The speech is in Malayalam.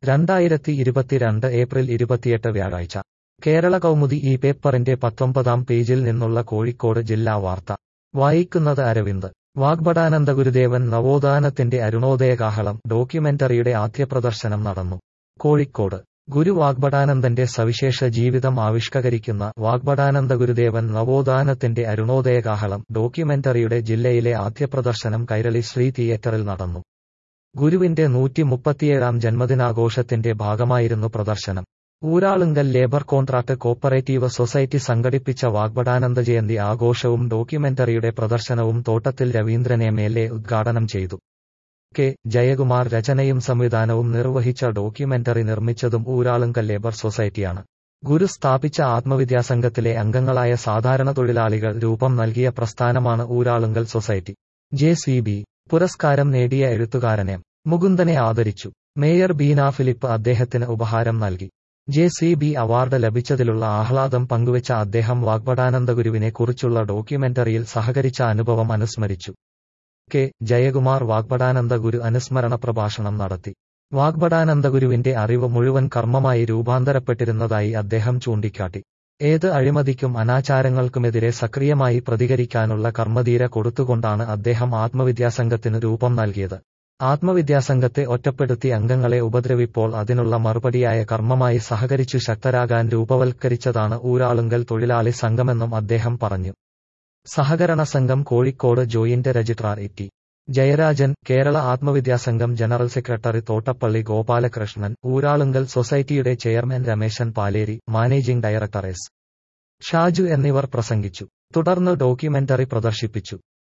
രണ്ടായിരത്തി ഇരുപത്തിരണ്ട് ഏപ്രിൽ ഇരുപത്തിയെട്ട് വ്യാഴാഴ്ച കേരള കൗമുദി ഈ പേപ്പറിന്റെ പത്തൊമ്പതാം പേജിൽ നിന്നുള്ള കോഴിക്കോട് ജില്ലാ വാർത്ത വായിക്കുന്നത് അരവിന്ദ് വാഗ്ഭടാനന്ദ ഗുരുദേവൻ നവോത്ഥാനത്തിന്റെ അരുണോദയകാഹളം ഡോക്യുമെന്ററിയുടെ ആദ്യ പ്രദർശനം നടന്നു കോഴിക്കോട് ഗുരു വാഗ്ഭടാനന്ദന്റെ സവിശേഷ ജീവിതം ആവിഷ്കരിക്കുന്ന വാഗ്ഭടാനന്ദ ഗുരുദേവൻ നവോത്ഥാനത്തിന്റെ അരുണോദയകാഹളം ഡോക്യുമെന്ററിയുടെ ജില്ലയിലെ ആദ്യ പ്രദർശനം കൈരളി ശ്രീ തിയേറ്ററിൽ നടന്നു ഗുരുവിന്റെ നൂറ്റി മുപ്പത്തിയേഴാം ജന്മദിനാഘോഷത്തിന്റെ ഭാഗമായിരുന്നു പ്രദർശനം Uralungal labour contract cooperative society സംഘടിപ്പിച്ച വാഗ്ഭടാനന്ദ ജയന്തി ആഘോഷവും ഡോക്യുമെന്ററിയുടെ പ്രദർശനവും തോട്ടത്തിൽ രവീന്ദ്രൻ എം എൽ എ ഉദ്ഘാടനം ചെയ്തു കെ ജയകുമാർ രചനയും സംവിധാനവും നിർവഹിച്ച ഡോക്യുമെന്ററി നിർമ്മിച്ചതും ഊരാളുങ്കൽ ലേബർ സൊസൈറ്റിയാണ് ഗുരു സ്ഥാപിച്ച ആത്മവിദ്യാസംഘത്തിലെ അംഗങ്ങളായ സാധാരണ തൊഴിലാളികൾ രൂപം നൽകിയ പ്രസ്ഥാനമാണ് Uralungal society J C B പുരസ്കാരം നേടിയ എഴുത്തുകാരനെ മുകുന്ദനെ ആദരിച്ചു മേയർ ബീന ഫിലിപ്പ് അദ്ദേഹത്തിന് ഉപഹാരം നൽകി ജെ സി ബി അവാർഡ് ലഭിച്ചതിലുള്ള ആഹ്ലാദം പങ്കുവച്ച അദ്ദേഹം വാഗ്ഭടാനന്ദ ഗുരുവിനെ കുറിച്ചുള്ള ഡോക്യുമെന്ററിയിൽ സഹകരിച്ച അനുഭവം അനുസ്മരിച്ചു കെ ജയകുമാർ വാഗ്ഭടാനന്ദ ഗുരു അനുസ്മരണ പ്രഭാഷണം നടത്തി വാഗ്ഭടാനന്ദ ഗുരുവിന്റെ അറിവ് മുഴുവൻ കർമ്മമായി രൂപാന്തരപ്പെട്ടിരുന്നതായി അദ്ദേഹം ചൂണ്ടിക്കാട്ടി ഏത് അഴിമതിക്കും അനാചാരങ്ങൾക്കുമെതിരെ സക്രിയമായി പ്രതികരിക്കാനുള്ള കർമ്മധീര കൊടുത്തുകൊണ്ടാണ് അദ്ദേഹം ആത്മവിദ്യാസംഘത്തിന് രൂപം നൽകിയത് ആത്മവിദ്യാസംഘത്തെ ഒറ്റപ്പെടുത്തി അംഗങ്ങളെ ഉപദ്രവിപ്പോൾ അതിനുള്ള മറുപടിയായ കർമ്മമായി സഹകരിച്ചു ശക്തരാകാൻ രൂപവൽക്കരിച്ചതാണ് ഊരാളുങ്കൽ തൊഴിലാളി സംഘമെന്നും അദ്ദേഹം പറഞ്ഞു സഹകരണ സംഘം Kozhikode joint registrar E T Jayarajan Kerala ആത്മവിദ്യാസംഘം ജനറൽ സെക്രട്ടറി തോട്ടപ്പള്ളി ഗോപാലകൃഷ്ണൻ ഊരാളുങ്കൽ സൊസൈറ്റിയുടെ chairman Rameshan Paleri managing director S Shaju എന്നിവർ പ്രസംഗിച്ചു തുടർന്ന് ഡോക്യുമെന്ററി പ്രദർശിപ്പിച്ചു